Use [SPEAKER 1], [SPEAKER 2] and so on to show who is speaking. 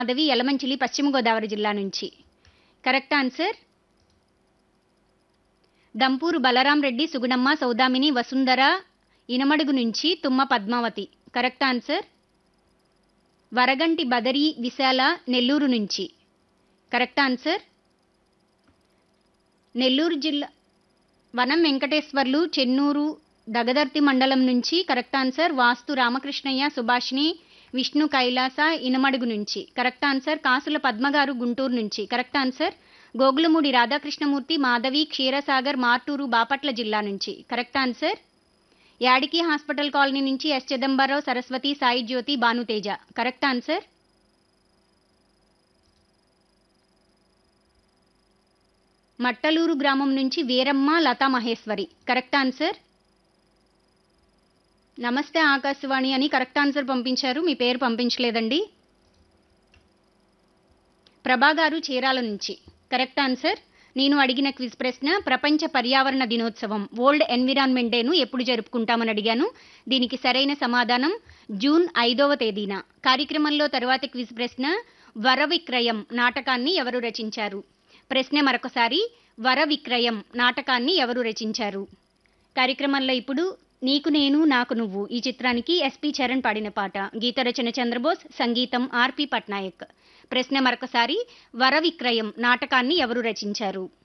[SPEAKER 1] మాధవి యలమంచిలి పశ్చిమ గోదావరి జిల్లా నుంచి కరెక్ట్ ఆన్సర్ దంపూరు బలరాం రెడ్డి సుగుణమ్మ సౌదామిని వసుంధర ఇనమడుగు నుంచి తుమ్మ పద్మావతి కరెక్ట్ ఆన్సర్ వరగంటి బదరి విశాల నెల్లూరు నుంచి కరెక్ట్ ఆన్సర్ నెల్లూరు జిల్లా వనం వెంకటేశ్వర్లు చెన్నూరు దగదర్తి మండలం నుంచి కరెక్ట్ ఆన్సర్ వాస్తు రామకృష్ణయ్య సుభాష్ని విష్ణు కైలాస ఇనమడుగు నుంచి కరెక్ట్ ఆన్సర్ కాసుల పద్మగారు గుంటూరు నుంచి కరెక్ట్ ఆన్సర్ గోగులమూడి రాధాకృష్ణమూర్తి మాధవి క్షీరసాగర్ మార్టూరు బాపట్ల జిల్లా నుంచి correct answer Yadiki hospital colony నుంచి S Chidambararao Saraswathi Sai Jyothi Bhanuteja correct answer Mattaluru గ్రామం నుంచి వీరమ్మ లతా మహేశ్వరి కరెక్ట్ ఆన్సర్ నమస్తే ఆకాశవాణి అని కరెక్ట్ ఆన్సర్ పంపించారు మీ పేరు పంపించలేదండి ప్రభా గారు చీరాల నుంచి కరెక్ట్ ఆన్సర్ నేను అడిగిన క్విజ్ ప్రశ్న ప్రపంచ పర్యావరణ దినోత్సవం వరల్డ్ ఎన్విరాన్మెంట్ డేను ఎప్పుడు జరుపుకుంటామని అడిగాను దీనికి సరైన సమాధానం జూన్ ఐదవ తేదీన కార్యక్రమంలో తర్వాతి క్విజ్ ప్రశ్న వర విక్రయం నాటకాన్ని ఎవరు రచించారు ప్రశ్న మరొకసారి వర విక్రయం నాటకాన్ని ఎవరు రచించారు కార్యక్రమంలో ఇప్పుడు నీకు నేను నాకు నువ్వు ఈ చిత్రానికి ఎస్పి చరణ్ పాడిన పాట గీత రచన చంద్రబోస్ సంగీతం ఆర్పి పట్నాయక్ ప్రశ్న మరొకసారి వర విక్రయం నాటకాన్ని ఎవరు రచించారు